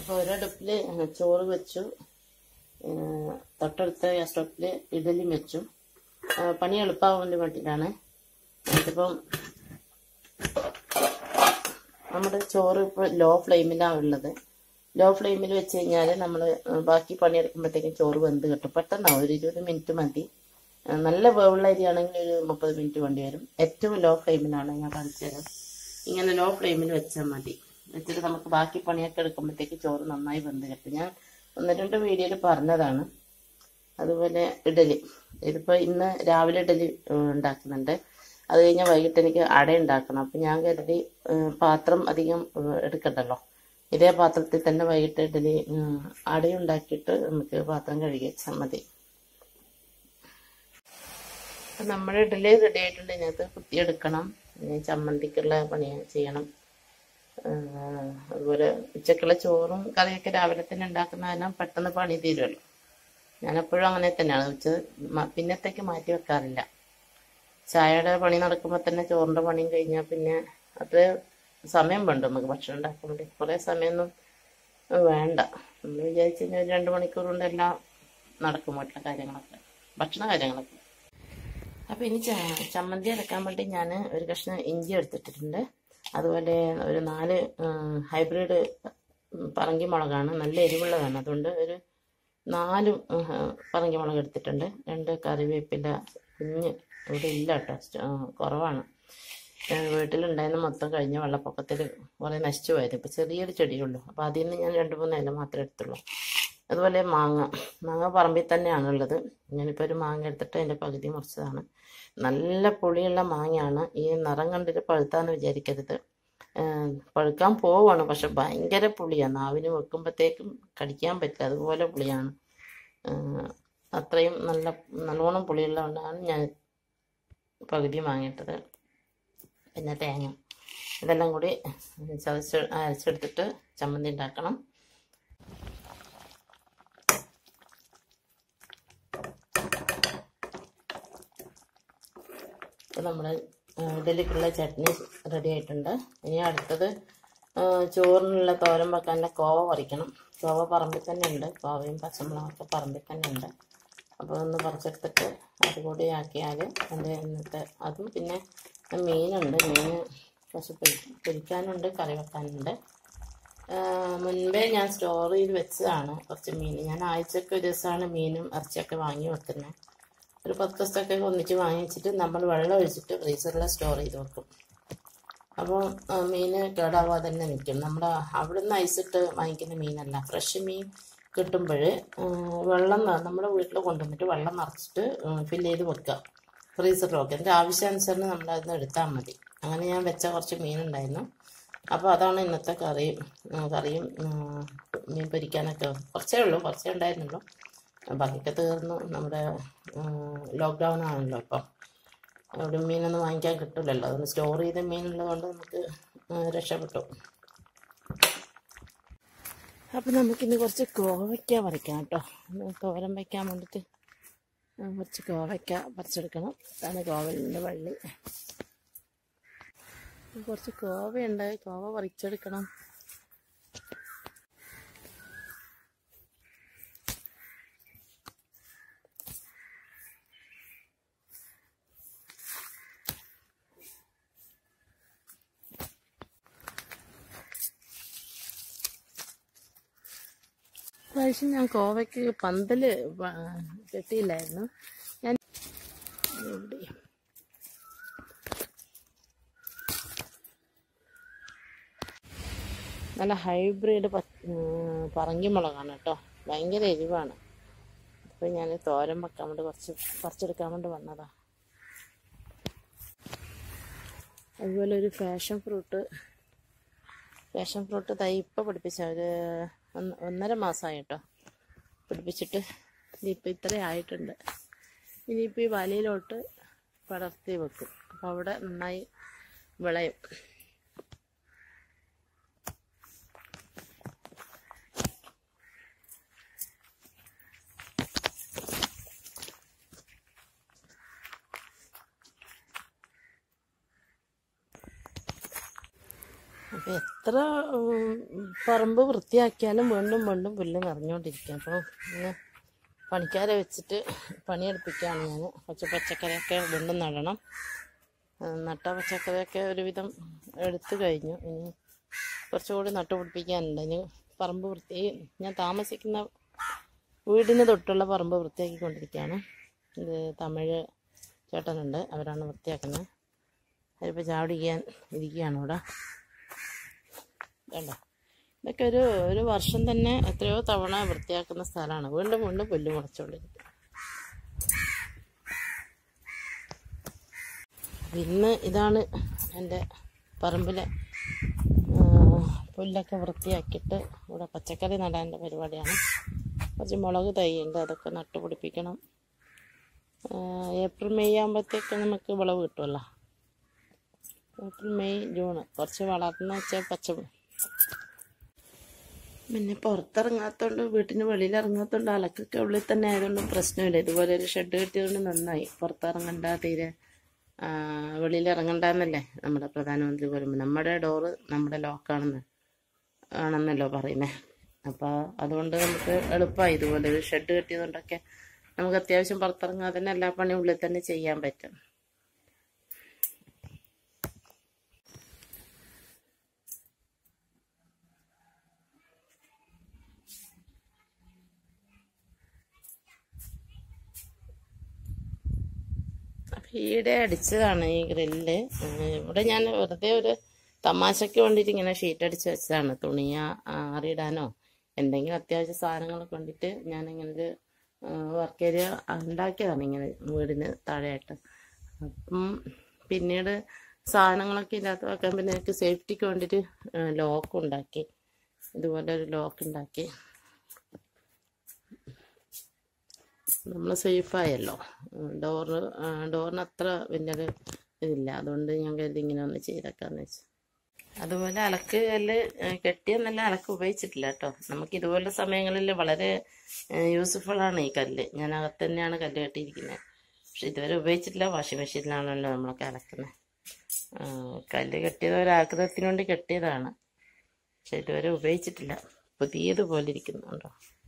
അപ്പോൾ ഒരടുപ്പിൽ ചോറ് വെച്ചു ഏഹ് തൊട്ടടുത്ത ഗ്യാസ് സ്റ്റോപ്പിൽ ഇഡലിയും വെച്ചു ഏഹ് പണി എളുപ്പമാവാൻ വേണ്ടി വേണ്ടിയിട്ടാണ് ഇതിപ്പം നമ്മുടെ ചോറ് ഇപ്പോൾ ലോ ഫ്ലെയിമിലാണ് ഉള്ളത് ലോ ഫ്ലെയിമിൽ വെച്ച് കഴിഞ്ഞാൽ നമ്മൾ ബാക്കി പണിയെടുക്കുമ്പോഴത്തേക്കും ചോറ് വെന്ത് കിട്ടും പെട്ടെന്നാവും ഒരു ഇരുപത് മിനിറ്റ് മതി ഏഹ് നല്ല വേവുള്ള അരിയാണെങ്കിൽ ഒരു മുപ്പത് മിനിറ്റ് വേണ്ടി വരും ഏറ്റവും ലോ ഫ്ലെയിമിലാണ് ഞാൻ കാണിച്ചത് ഇങ്ങനെ ലോ ഫ്ലെയിമിൽ വെച്ചാൽ മതി വെച്ചിട്ട് നമുക്ക് ബാക്കി പണിയൊക്കെ എടുക്കുമ്പോഴത്തേക്ക് ചോറ് നന്നായി വെന്ത് കിട്ടും ഞാൻ ഒന്ന് രണ്ട് വീഡിയോയിൽ പറഞ്ഞതാണ് അതുപോലെ ഇഡലി ഇതിപ്പോൾ ഇന്ന് രാവിലെ ഇഡലി ഏഹ്, ഉണ്ടാക്കുന്നുണ്ട് അത് കഴിഞ്ഞാൽ വൈകിട്ട് എനിക്ക് അട ഉണ്ടാക്കണം അപ്പം ഞാൻ കരുതി ഏഹ്, പാത്രം അധികം ഏഹ്, എടുക്കണ്ടല്ലോ ഇതേ പാത്രത്തിൽ തന്നെ വൈകിട്ട് ഇഡലി ഏഹ്, അട ഉണ്ടാക്കിയിട്ട് നമുക്ക് പാത്രം കഴുകി വെച്ചാൽ മതി അപ്പം നമ്മുടെ ഇഡലി റെഡി ആയിട്ടുണ്ട് ഇതിനകത്ത് കുത്തിയെടുക്കണം ഇനി ചമ്മന്തിക്കുള്ള പണി ചെയ്യണം ആഹ് അതുപോലെ ഉച്ചക്കുള്ള ചോറും കറിയൊക്കെ രാവിലെ തന്നെ ഉണ്ടാക്കുന്ന കാരണം പെട്ടെന്ന് പണി തീരുമല്ലോ ഞാനെപ്പോഴും അങ്ങനെ തന്നെയാണ് ഉച്ച മ- പിന്നത്തേക്ക് മാറ്റി വെക്കാറില്ല ചായയുടെ പണി നടക്കുമ്പോൾ തന്നെ ചോറിൻ്റെ പണിയും കഴിഞ്ഞാൽ പിന്നെ അത് സമയം വേണ്ട നമുക്ക് ഭക്ഷണം ഉണ്ടാക്കാൻ വേണ്ടി കുറേ സമയമൊന്നും വേണ്ട നമ്മൾ വിചാരിച്ചു കഴിഞ്ഞാൽ ഒരു രണ്ട് മണിക്കൂർ കൊണ്ട് എല്ലാം നടക്കും വീട്ടിലെ കാര്യങ്ങളൊക്കെ ഭക്ഷണ കാര്യങ്ങളൊക്കെ അപ്പോൾ ഇനി ച- ചമ്മന്തി അരക്കാൻ വേണ്ടി ഞാൻ ഒരു കഷ്ണം ഇഞ്ചി എടുത്തിട്ടുണ്ട് അതുപോലെ ഒരു നാല് ഹൈബ്രിഡ് പറങ്കി മുളകാണ് നല്ല എരിവുള്ളതാണ് അതുകൊണ്ട് ഒരു നാല് ഉം, പറങ്കി മുളക് എടുത്തിട്ടുണ്ട് രണ്ട് കറിവേപ്പില കുഞ്ഞ് ഇവിടെ ഇല്ല കേട്ടോ സ്റ്റ- ആ, കുറവാണ് ഏ, വീട്ടിലുണ്ടായിരുന്ന മൊത്തം കഴിഞ്ഞ വെള്ളപ്പൊക്കത്തിൽ കുറേ നശിച്ചു പോയത് ഇപ്പോൾ ചെറിയൊരു ചെടിയുള്ളൂ അപ്പോൾ അതിൽ നിന്ന് ഞാൻ രണ്ട് മൂന്ന് ഇല മാത്രമേ എടുത്തുള്ളൂ അതുപോലെ മാങ്ങ മാങ്ങ പറമ്പിൽ തന്നെയാണുള്ളത് ഞാനിപ്പോൾ ഒരു മാങ്ങ എടുത്തിട്ട് അതിൻ്റെ പകുതി മുറിച്ചതാണ് നല്ല പുളിയുള്ള മാങ്ങയാണ് ഈ നിറം കണ്ടിട്ട് പഴുത്താന്ന് വിചാരിക്കരുത് ഏഹ് പഴുക്കാൻ പോവാണ് പക്ഷെ ഭയങ്കര പുളിയാണ് നാവിന് വെക്കുമ്പോഴത്തേക്കും കടിക്കാൻ പറ്റില്ല അതുപോലെ പുളിയാണ് ഏഹ് അത്രയും നല്ല നല്ലോണം പുളിയുള്ളതുകൊണ്ടാണ് ഞാൻ പകുതി വാങ്ങിയിട്ടത് പിന്നെ തേങ്ങ ഇതെല്ലാം കൂടി ചതച്ച് അരച്ചെടുത്തിട്ട് ചമ്മന്തി ഉണ്ടാക്കണം ഇപ്പം നമ്മുടെ ഇഡലിക്കുള്ള ചട്നി റെഡി ആയിട്ടുണ്ട് ഇനി അടുത്തത് ആ, ചോറിനുള്ള തോരൻ വെക്കാനുള്ള കോവ പറിക്കണം കോവ പറമ്പിൽ തന്നെ ഉണ്ട് കോവയും പച്ചമുളകൊക്കെ പറമ്പിൽ തന്നെ ഉണ്ട് അപ്പോൾ ഒന്ന് പറിച്ചെടുത്തിട്ട് അത് കൂടി ആക്കിയാൽ എൻ്റെ ഇന്നത്തെ അതും പിന്നെ മീനുണ്ട് മീൻ കുറച്ച് പൊരി പൊരിക്കാനുണ്ട് കറി വെക്കാനുണ്ട് ആ, മുൻപേ ഞാൻ സ്റ്റോർ ചെയ്ത് വെച്ചതാണ് കുറച്ച് മീൻ ഞാൻ ആഴ്ചക്ക് ഒരു ദിവസമാണ് മീനും ഇറച്ചിയൊക്കെ വാങ്ങി വെക്കുന്നത് ഒരു പത്ത് ദിവസത്തൊക്കെ ഒന്നിച്ച് വാങ്ങി വെച്ചിട്ട് നമ്മൾ വെള്ളം ഒഴിച്ചിട്ട് ഫ്രീസറിൽ സ്റ്റോർ ചെയ്ത് വെക്കും അപ്പോൾ മീൻ കേടാവാതെ തന്നെ നിൽക്കും നമ്മൾ അവിടെ നിന്ന് ഐസിട്ട് വാങ്ങിക്കുന്ന മീനല്ല ഫ്രഷ് മീൻ കിട്ടുമ്പോൾ വെള്ളം ന- നമ്മുടെ വീട്ടിൽ കൊണ്ടുവന്നിട്ട് വെള്ളം നിറച്ചിട്ട് ഫില്ല് ചെയ്ത് വെക്കുക ഫ്രീസറിൽ വെക്കുക എൻ്റെ ആവശ്യാനുസരണം നമ്മൾ അതിൽ നിന്ന് എടുത്താൽ മതി അങ്ങനെ ഞാൻ വെച്ച കുറച്ച് മീനുണ്ടായിരുന്നു അപ്പോൾ അതാണ് ഇന്നത്തെ കറിയും ഉം, കറിയും ഉം, മീൻ പൊരിക്കാനൊക്കെ കുറച്ചേ ഉള്ളൂ കുറച്ചേ ഉണ്ടായിരുന്നുള്ളൂ ബാക്കിയൊക്കെ തീർന്നു നമ്മുടെ ലോക്ക്ഡൗൺ ആണല്ലോ ഇപ്പം അവിടെ മീനൊന്നും വാങ്ങിക്കാൻ കിട്ടില്ലല്ലോ അതുകൊണ്ട് സ്റ്റോർ ചെയ്ത മീനുള്ളതുകൊണ്ട് നമുക്ക് ആ, രക്ഷപ്പെട്ടു അപ്പം നമുക്കിന്ന് കുറച്ച് കോവയ്ക്ക പറിക്കാം കേട്ടോ ഒന്ന് തോരൻ വയ്ക്കാൻ വേണ്ടിയിട്ട് ആ, കുറച്ച് കോവയ്ക്ക പറിച്ചെടുക്കണം അതാണ് കോവലിൻ്റെ വള്ളി കുറച്ച് കോവയുണ്ട് കോവ പറിച്ചെടുക്കണം പ്രാവശ്യം ഞാൻ കോവയ്ക്ക് പന്തല് വ- കെട്ടിയില്ലായിരുന്നു ഞാൻ ഇവിടെ നല്ല ഹൈബ്രിഡ് പ പറങ്കി മുളകാണ് കേട്ടോ ഭയങ്കര എരിവാണ് അപ്പോൾ ഞാൻ തോരൻ വെക്കാൻ വേണ്ടി കുറച്ച് പറിച്ചെടുക്കാൻ വേണ്ടി വന്നതാ അതുപോലെ ഒരു ഫാഷൻ ഫ്രൂട്ട് പാഷൻ ഫ്രൂട്ട് തൈ ഇപ്പോൾ പിടിപ്പിച്ച ഒരു ഒന്ന് ഒന്നര മാസമായി കേട്ടോ പിടിപ്പിച്ചിട്ട് ഇനിയിപ്പോൾ ഇത്രയും ആയിട്ടുണ്ട് ഇനിയിപ്പോൾ ഈ വലയിലോട്ട് പടർത്തി വെക്കും അപ്പോൾ അവിടെ നന്നായി വിളയും എത്ര ഉം, പറമ്പ് വൃത്തിയാക്കിയാലും വീണ്ടും വീണ്ടും പുല്ല് നിറഞ്ഞുകൊണ്ടിരിക്കും അപ്പോൾ ഇന്ന് പണിക്കാരെ വെച്ചിട്ട് പണിയെടുപ്പിക്കുകയാണ് ഞാൻ കുറച്ച് പച്ചക്കറിയൊക്കെ വീണ്ടും നടണം ആ, നട്ട പച്ചക്കറിയൊക്കെ ഒരുവിധം എടുത്തു കഴിഞ്ഞു ഇനി കുറച്ചുകൂടി നട്ടുപിടിപ്പിക്കാനുണ്ട് ഇനി പറമ്പ് വൃത്തി ഞാൻ താമസിക്കുന്ന വീടിന് തൊട്ടുള്ള പറമ്പ് വൃത്തിയാക്കിക്കൊണ്ടിരിക്കുകയാണ് ഇത് തമിഴ് ചേട്ടനുണ്ട് അവരാണ് വൃത്തിയാക്കുന്നത് അതിപ്പോൾ ചാവടിക്കാൻ ഇരിക്കുകയാണ് ഇവിടെ വേണ്ട ഇതൊക്കെ ഒരു ഒരു വർഷം തന്നെ എത്രയോ തവണ വൃത്തിയാക്കുന്ന സ്ഥലമാണ് വീണ്ടും വീണ്ടും പുല്ല് മുളച്ചുകൊണ്ടിരിക്കും ഇന്ന് ഇതാണ് എൻ്റെ പറമ്പിലെ ആ, പുല്ലൊക്കെ വൃത്തിയാക്കിയിട്ട് ഇവിടെ പച്ചക്കറി നടാൻ്റെ പരിപാടിയാണ് കുറച്ച് മുളക് തൈയുണ്ട് അതൊക്കെ നട്ടുപിടിപ്പിക്കണം ആ, ഏപ്രിൽ മെയ് ആകുമ്പോഴത്തേക്ക് നമുക്ക് വിളവ് കിട്ടുമല്ലോ ഏപ്രിൽ മെയ് ജൂൺ കുറച്ച് വളർന്നു വെച്ചാൽ പച്ച പിന്നെ പുറത്തിറങ്ങാത്തോണ്ട് വീട്ടിന് വെളിയിൽ ഇറങ്ങാത്തോണ്ട് അലക്കൊക്കെ ഉള്ളിൽ തന്നെ ആയതുകൊണ്ട് പ്രശ്നമില്ല ഇതുപോലെ ഒരു ഷെഡ് കെട്ടിയതുകൊണ്ട് നന്നായി പുറത്തിറങ്ങണ്ട തീരെ ആ, വെളിയിൽ ഇറങ്ങണ്ടെന്നല്ലേ നമ്മുടെ പ്രധാനമന്ത്രി പറയുമ്പോൾ നമ്മുടെ ഡോറ് നമ്മുടെ ലോക്കാണെന്ന് ആണെന്നല്ലോ പറയുന്നത് അപ്പോൾ അതുകൊണ്ട് നമുക്ക് എളുപ്പമായി ഇതുപോലെ ഒരു ഷെഡ് കെട്ടിയതുകൊണ്ടൊക്കെ നമുക്ക് അത്യാവശ്യം പുറത്തിറങ്ങാതെ തന്നെ എല്ലാ പണിയും ഉള്ളിൽ തന്നെ ചെയ്യാൻ പറ്റും അപ്പൊ ഈയിടെ അടിച്ചതാണ് ഈ ഗ്രില്ല് ഇവിടെ ഞാൻ വെറുതെ ഒരു തമാശയ്ക്ക് വേണ്ടിയിട്ട് ഇങ്ങനെ ഷീറ്റ് അടിച്ച് വെച്ചതാണ് തുണിയ ആറിയിടാനോ എന്തെങ്കിലും അത്യാവശ്യ സാധനങ്ങളൊക്കെ വേണ്ടിയിട്ട് ഞാൻ ഇങ്ങനെ ഒരു വർക്ക് ഏരിയ ഉണ്ടാക്കിയതാണ് ഇങ്ങനെ വീടിന് താഴെയായിട്ട് അപ്പം പിന്നീട് സാധനങ്ങളൊക്കെ ഇതിനകത്ത് വെക്കാൻ പിന്നെ എനിക്ക് സേഫ്റ്റിക്ക് വേണ്ടിയിട്ട് ലോക്ക് ഉണ്ടാക്കി ഇതുപോലെ ഒരു ലോക്ക് ഉണ്ടാക്കി നമ്മൾ സേഫായല്ലോ ഡോറ് ഡോറിന് അത്ര വലിയൊരു ഇതില്ല അതുകൊണ്ട് ഞാൻ കരുതി ഇങ്ങനെ ഒന്ന് ചെയ്തേക്കാന്ന് വെച്ചു അതുപോലെ അലക്ക് കല്ല് കെട്ടിയെന്നല്ല അലക്ക് ഉപയോഗിച്ചിട്ടില്ല കേട്ടോ നമുക്ക് ഇതുപോലുള്ള സമയങ്ങളിൽ വളരെ യൂസ്ഫുൾ ആണ് ഈ കല്ല് ഞാൻ അകത്ത് തന്നെയാണ് കല്ല് കെട്ടിയിരിക്കുന്നത് പക്ഷെ ഇതുവരെ ഉപയോഗിച്ചിട്ടില്ല വാഷിംഗ് മെഷീനിലാണല്ലോ നമ്മളൊക്കെ അലക്കുന്നത് കല്ല് കെട്ടിയത് ഒരു ആഗ്രഹത്തിന് വേണ്ടി കെട്ടിയതാണ് പക്ഷെ ഇതുവരെ ഉപയോഗിച്ചിട്ടില്ല പുതിയതുപോലെ ഇരിക്കുന്നുണ്ടോ